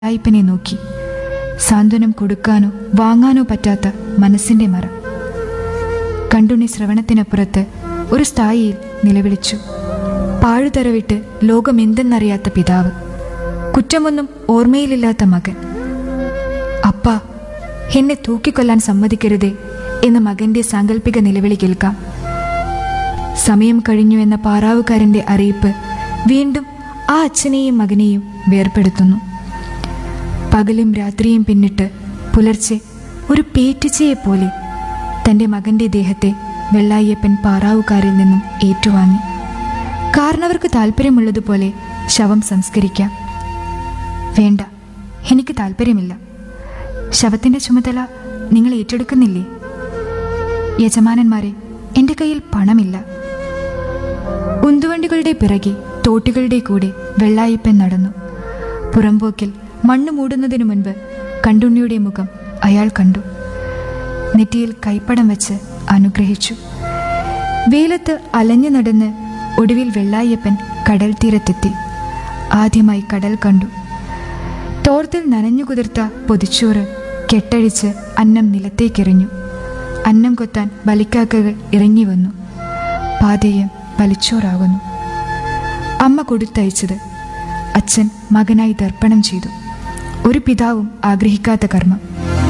സായിപ്പിനെ നോക്കി സാന്ത്വനം കൊടുക്കാനോ വാങ്ങാനോ പറ്റാത്ത മനസ്സിന്റെ മറ കണ്ടുണ്ണി ശ്രവണത്തിനപ്പുറത്ത് ഒരു സ്ഥായിയിൽ നിലവിളിച്ചു പാഴുതരവിട്ട് ലോകം എന്തെന്നറിയാത്ത പിതാവ് കുറ്റമൊന്നും ഓർമ്മയിലില്ലാത്ത മകൻ അപ്പ എന്നെ തൂക്കിക്കൊല്ലാൻ സമ്മതിക്കരുതേ എന്ന മകന്റെ സാങ്കല്പിക നിലവിളി കേൾക്കാം സമയം കഴിഞ്ഞു എന്ന പാറാവുകാരന്റെ അറിയിപ്പ് വീണ്ടും ആ അച്ഛനെയും മകനെയും വേർപെടുത്തുന്നു പകലും രാത്രിയും പിന്നിട്ട് പുലർച്ചെ ഒരു പേറ്റിച്ചയെപ്പോലെ തന്റെ മകന്റെ ദേഹത്തെ വെള്ളായ്യപ്പൻ പാറാവുകാരിൽ നിന്നും ഏറ്റുവാങ്ങി കാരണവർക്ക് താല്പര്യമുള്ളതുപോലെ ശവം സംസ്കരിക്കാം വേണ്ട എനിക്ക് താല്പര്യമില്ല ശവത്തിന്റെ ചുമതല നിങ്ങൾ ഏറ്റെടുക്കുന്നില്ലേ യജമാനന്മാരെ എൻ്റെ കയ്യിൽ പണമില്ല ഉന്തുവണ്ടികളുടെ പിറകെ തോട്ടുകളുടെ കൂടെ വെള്ളായിപ്പൻ നടന്നു പുറംപോക്കിൽ മണ്ണ് മൂടുന്നതിനു മുൻപ് കണ്ടുണ്ണിയുടെ മുഖം അയാൾ കണ്ടു നെറ്റിയിൽ കൈപ്പടം വെച്ച് അനുഗ്രഹിച്ചു വെയിലത്ത് അലഞ്ഞു നടന്ന് ഒടുവിൽ വെള്ളായപ്പൻ കടൽ തീരത്തെത്തി ആദ്യമായി കടൽ കണ്ടു തോർത്തിൽ നനഞ്ഞു കുതിർത്ത പൊതിച്ചോറ് കെട്ടഴിച്ച് അന്നം നിലത്തേക്കെറിഞ്ഞു അന്നം കൊത്താൻ ബലിക്കാക്കകൾ ഇറങ്ങി വന്നു പാതയം വലിച്ചോറാകുന്നു അമ്മ കൊടുത്തയച്ചത് അച്ഛൻ മകനായി ദർപ്പണം ചെയ്തു ഒരു പിതാവും ആഗ്രഹിക്കാത്ത കർമ്മം